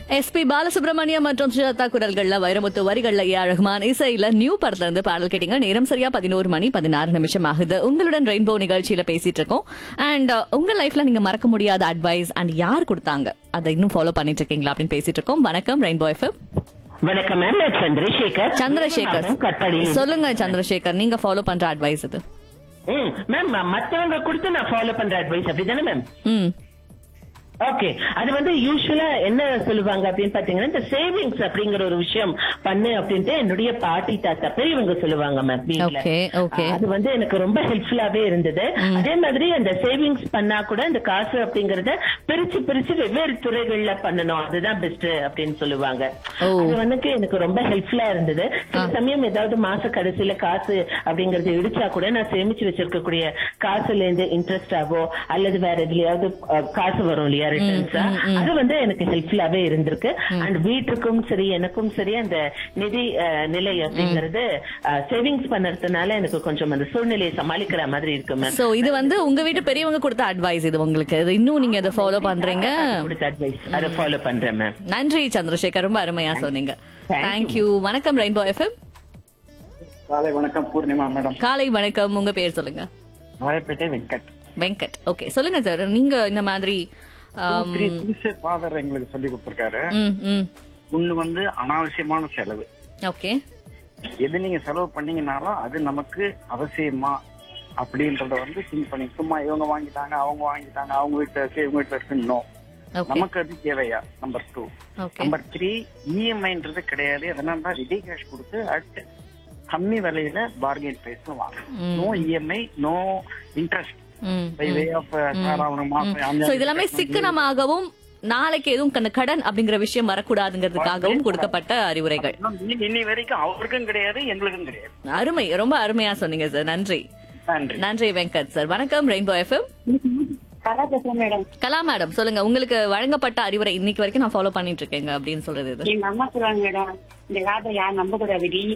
SP Balasubramaniam மற்றும் சுஜாதா குரல்கள்ல வைரமுத்து வரிகள்ல A R Rahman இசையில நியூ படத்துல இருந்து பாடல் கேட்டீங்க நேரம் சரியா பதினோரு மணி பதினாறு நிமிஷம் ஆகுது உங்களுடன் ரெயின்போ நிகழ்ச்சியில பேசிட்டு இருக்கோம் அண்ட் உங்க லைஃப்ல நீங்க மறக்க முடியாத அட்வைஸ் அண்ட் யார் கொடுத்தாங்க அதை இன்னும் ஃபாலோ பண்ணிட்டு இருக்கீங்களா அப்படின்னு பேசிட்டு இருக்கோம் வணக்கம் ரெயின்போ எஃப்எம் வணக்கம் மேம் நான் சந்திரசேகர் சந்திரசேகர் கட்பாடி சொல்லுங்க சந்திரசேகர் நீங்க ஃபாலோ பண்ற அட்வைஸ் இது ம் மேம் மத்தவங்க கொடுத்து நான் ஃபாலோ பண்ற அட்வைஸ் அப்படிதானே மேம் ம் ஓகே அது வந்து யூஸ்வலா என்ன சொல்லுவாங்க அப்படின்னு பாத்தீங்கன்னா இந்த சேவிங்ஸ் அப்படிங்கிற ஒரு விஷயம் பண்ணு அப்படின்ட்டு என்னுடைய பாட்டி தாத்தா பெரியவங்க சொல்லுவாங்க மேம் வீட்ல Okay, okay. அது வந்து எனக்கு ரொம்ப ஹெல்ப்ஃபுல்லாவே இருந்தது அதே மாதிரி அந்த சேவிங்ஸ் பண்ணா கூட இந்த காசு அப்படிங்கறத பிரிச்சு பிரிச்சு வெவ்வேறு துறைகள்ல பண்ணணும் அதுதான் பெஸ்ட் அப்படின்னு சொல்லுவாங்க ஓ. அது வந்து எனக்கு ரொம்ப ஹெல்ப்ஃபுல்லா இருந்தது சில சமயம் ஏதாவது மாச கடைசியில காசு அப்படிங்கறது இடிச்சா கூட நான் சேமிச்சு வச்சிருக்கக்கூடிய காசுல இருந்து இன்ட்ரெஸ்ட் ஆகோ அல்லது வேற எதுலயாவது அஹ், காசு வரும் இல்லையா ரிட்டர்ன்ஸா அது வந்து எனக்கு ஹெல்ப்ஃபுல்லாவே இருந்திருக்கு அண்ட் வீட்டுக்கும் சரி எனக்கும் சரி அந்த நிதி அஹ், நிலை அப்படிங்கறது சேவிங்ஸ் பண்ணறதுனால எனக்கு கொஞ்சம் அந்த சூழ்நிலையை சமாளிக்கிற மாதிரி இருக்கு மேம் சோ இது வந்து உங்க வீட்டு பெரியவங்க கொடுத்த அட்வைஸ் இது உங்களுக்கு இது இன்னும் நீங்க இதை ஃபாலோ பண்றீங்க கொடுத்த அட்வைஸ் அதை ஃபாலோ பண்றேன் மேம் நன்றி சந்திரசேகர் ரொம்ப அருமையா சொன்னீங்க Thank you. தேங்க்யூ வணக்கம் ரெயின்போ எஃப்எம் காலை வணக்கம் பூர்ணிமா மேடம் காலை வணக்கம் உங்க பேர் சொல்லுங்க வாழைப்பேட்டை வெங்கட் வெங்கட் ஓகே சொல்லுங்க சார் நீங்க இந்த மாதிரி ஆம், த்ரீ திங்ஸ் ஃபாதர் எங்களுக்கு சொல்லி கொடுத்திருக்காரு ம், ம். ஒண்ணு வந்து அனாவசியமான செலவு ஓகே எது நீங்க செலவு பண்ணீங்கனாலும் அது நமக்கு அவசியமா அப்படின்றத வந்து திங்க் பண்ணி சும்மா இவங்க வாங்கிட்டாங்க அவங்க வாங்கிட்டாங்க அவங்க வீட்டுல இருக்கு இவங்க வீட்டுல இருக்குன்னு ஓகே நமக்கு அது தேவையா number two okay number three இஎம்ஐன்றது கிடையாது அதனால தான் ரெடி கேஷ் கொடுத்து அட் கம்மி விலையில பார்கெயின் பிரைஸ்ல வாங்கணும் ம். நோ இஎம்ஐ நோ இன்ட்ரெஸ்ட் ம், பை வே ஆஃப் மாசம் சோ அஞ்சாயிரம் இதெல்லாமே சிக்கனமாகவும் நாளைக்கு எதுவும் கண்ண- கடன் அப்படிங்கிற விஷயம் வரக்கூடாதுங்கிறதுக்காகவும் கொடுக்கப்பட்ட அறிவுரைகள் இன்னும் இன்னி வரைக்கும் அவருக்கும் கிடையாது எங்களுக்கும் கிடையாது அருமை ரொம்ப அருமையா சொன்னீங்க சார் நன்றி நன்றி நன்றி வெங்கட் சார் வணக்கம் ரெயின்போ எஃப்எம் கலா பேசுறேன் மேடம் கலா மேடம் சொல்லுங்க உங்களுக்கு வழங்கப்பட்ட அறிவுரை இன்னைக்கு வரைக்கும் நான் ஃபாலோ பண்ணிட்டு இருக்கேங்க அப்படின்னு சொல்றது இது எங்க அம்மா சொல்றாங்க மேடம் இந்த காலத்துல யாரும் நம்ப கூடாது